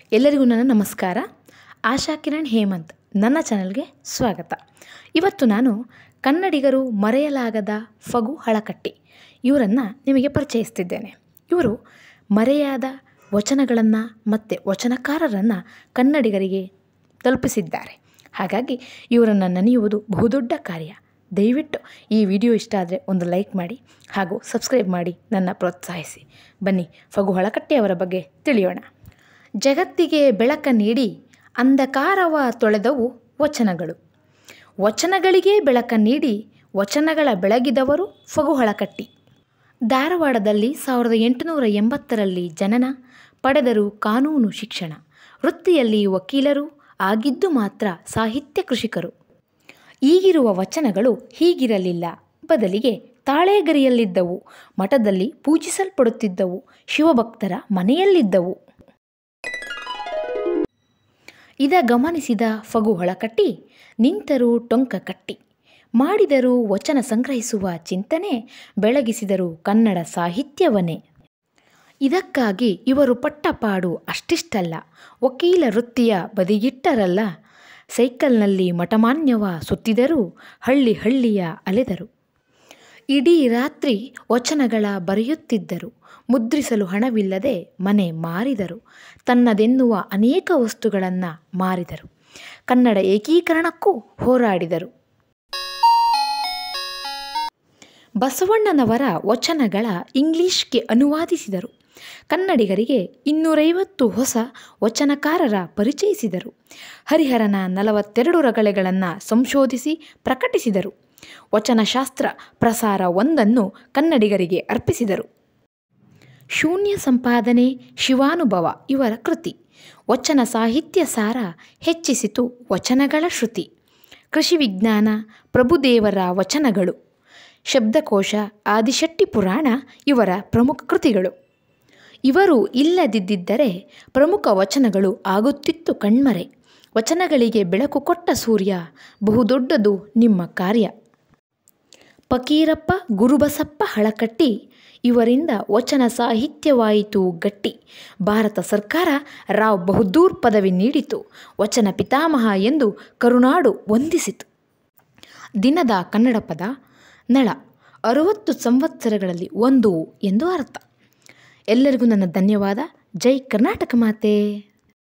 ಎಲ್ಲರಿಗೂ ನನ್ನ ನಮಸ್ಕಾರ ಆಶಾ ಕಿರಣ್ ಹೇಮಂತ್ ನನ್ನ ಚಾನಲ್ಗೆ ಸ್ವಾಗತ ಇವತ್ತು ನಾನು ಕನ್ನಡಿಗರು ಮರೆಯಲಾಗದ ಫಗು ಹಳಕಟ್ಟಿ ಇವರನ್ನು ನಿಮಗೆ ಪರಿಚಯಿಸ್ತಿದ್ದೇನೆ ಇವರು ಮರೆಯಾದ ವಚನಗಳನ್ನು ಮತ್ತು ವಚನಕಾರರನ್ನು ಕನ್ನಡಿಗರಿಗೆ ತಲುಪಿಸಿದ್ದಾರೆ ಹಾಗಾಗಿ ಇವರನ್ನು ನೆನೆಯುವುದು ಬಹುದೊಡ್ಡ ಕಾರ್ಯ ದಯವಿಟ್ಟು ಈ ವಿಡಿಯೋ ಇಷ್ಟ ಆದರೆ ಒಂದು ಲೈಕ್ ಮಾಡಿ ಹಾಗೂ ಸಬ್ಸ್ಕ್ರೈಬ್ ಮಾಡಿ ನನ್ನ ಪ್ರೋತ್ಸಾಹಿಸಿ ಬನ್ನಿ ಫಗು ಹಳಕಟ್ಟಿ ಅವರ ಬಗ್ಗೆ ತಿಳಿಯೋಣ ಜಗತ್ತಿಗೆ ಬೆಳಕ ನೀಡಿ ಅಂಧಕಾರವ ತೊಳೆದವು ವಚನಗಳು ವಚನಗಳಿಗೆ ಬೆಳಕ ನೀಡಿ ವಚನಗಳ ಬೆಳಗಿದವರು ಫಗು ಹಳಕಟ್ಟಿ ಧಾರವಾಡದಲ್ಲಿ ಸಾವಿರದ ಎಂಟುನೂರ ಎಂಬತ್ತರಲ್ಲಿ ಜನನ ಪಡೆದರು ಕಾನೂನು ಶಿಕ್ಷಣ ವೃತ್ತಿಯಲ್ಲಿ ವಕೀಲರು ಆಗಿದ್ದು ಮಾತ್ರ ಸಾಹಿತ್ಯ ಕೃಷಿಕರು ಈಗಿರುವ ವಚನಗಳು ಹೀಗಿರಲಿಲ್ಲ ಬದಲಿಗೆ ತಾಳೆಗರಿಯಲ್ಲಿದ್ದವು ಮಠದಲ್ಲಿ ಪೂಜಿಸಲ್ಪಡುತ್ತಿದ್ದವು ಶಿವಭಕ್ತರ ಮನೆಯಲ್ಲಿದ್ದವು ಇದ ಗಮನಿಸಿದ ಫಗು ಹೊಳಕಟ್ಟಿ ನಿಂತರು ಟೊಂಕ ಕಟ್ಟಿ ಮಾಡಿದರು ವಚನ ಸಂಗ್ರಹಿಸುವ ಚಿಂತನೆ ಬೆಳಗಿಸಿದರು ಕನ್ನಡ ಸಾಹಿತ್ಯವನ್ನೇ ಇದಕ್ಕಾಗಿ ಇವರು ಪಟ್ಟಪಾಡು ಅಷ್ಟಿಷ್ಟಲ್ಲ ವಕೀಲ ವೃತ್ತಿಯ ಬದಿಗಿಟ್ಟರಲ್ಲ ಸೈಕಲ್ನಲ್ಲಿ ಮಠಮಾನ್ಯವ ಸುತ್ತಿದರೂ ಹಳ್ಳಿ ಹಳ್ಳಿಯ ಅಲೆದರು ಇಡೀ ರಾತ್ರಿ ವಚನಗಳ ಬರೆಯುತ್ತಿದ್ದರು ಮುದ್ರಿಸಲು ಹಣವಿಲ್ಲದೆ ಮನೆ ಮಾರಿದರು ತನ್ನದೆನ್ನುವ ಅನೇಕ ವಸ್ತುಗಳನ್ನು ಮಾರಿದರು ಕನ್ನಡ ಏಕೀಕರಣಕ್ಕೂ ಹೋರಾಡಿದರು ಬಸವಣ್ಣನವರ ವಚನಗಳ ಇಂಗ್ಲಿಷ್ಗೆ ಅನುವಾದಿಸಿದರು ಕನ್ನಡಿಗರಿಗೆ ಇನ್ನೂರೈವತ್ತು ಹೊಸ ವಚನಕಾರರ ಪರಿಚಯಿಸಿದರು ಹರಿಹರನ ನಲವತ್ತೆರಡು ರಗಳೆಗಳನ್ನು ಸಂಶೋಧಿಸಿ ಪ್ರಕಟಿಸಿದರು ವಚನಶಾಸ್ತ್ರ ಪ್ರಸಾರ ಒಂದನ್ನು ಕನ್ನಡಿಗರಿಗೆ ಅರ್ಪಿಸಿದರು ಶೂನ್ಯ ಸಂಪಾದನೆ ಶಿವಾನುಭವ ಇವರ ಕೃತಿ ವಚನ ಸಾಹಿತ್ಯ ಸಾರ ಹೆಚ್ಚಿಸಿತು ವಚನಗಳ ಶ್ರುತಿ ಕೃಷಿ ವಿಜ್ಞಾನ ಪ್ರಭುದೇವರ ವಚನಗಳು ಶಬ್ದಕೋಶ ಆದಿಶಟ್ಟಿ ಪುರಾಣ ಇವರ ಪ್ರಮುಖ ಕೃತಿಗಳು ಇವರು ಇಲ್ಲದಿದ್ದರೆ ಪ್ರಮುಖ ವಚನಗಳು ಆಗುತ್ತಿತ್ತು ಕಣ್ಮರೆ ವಚನಗಳಿಗೆ ಬೆಳಕು ಕೊಟ್ಟ ಸೂರ್ಯ ಬಹುದೊಡ್ಡದು ನಿಮ್ಮ ಕಾರ್ಯ ಫಕೀರಪ್ಪ ಗುರುಬಸಪ್ಪ ಹಳಕಟ್ಟಿ ಇವರಿಂದ ವಚನ ಸಾಹಿತ್ಯವಾಯಿತು ಗಟ್ಟಿ ಭಾರತ ಸರ್ಕಾರ ರಾವ್ ಬಹದ್ದೂರ್ ಪದವಿ ನೀಡಿತು ವಚನ ಪಿತಾಮಹ ಎಂದು ಕರುನಾಡು ವಂದಿಸಿತು ದಿನದ ಕನ್ನಡ ಪದ ನಳ ಅರುವತ್ತು ಸಂವತ್ಸರಗಳಲ್ಲಿ ಒಂದು ಎಂದು ಅರ್ಥ ಎಲ್ಲರಿಗೂ ನನ್ನ ಧನ್ಯವಾದ ಜೈ ಕರ್ನಾಟಕ ಮಾತೆ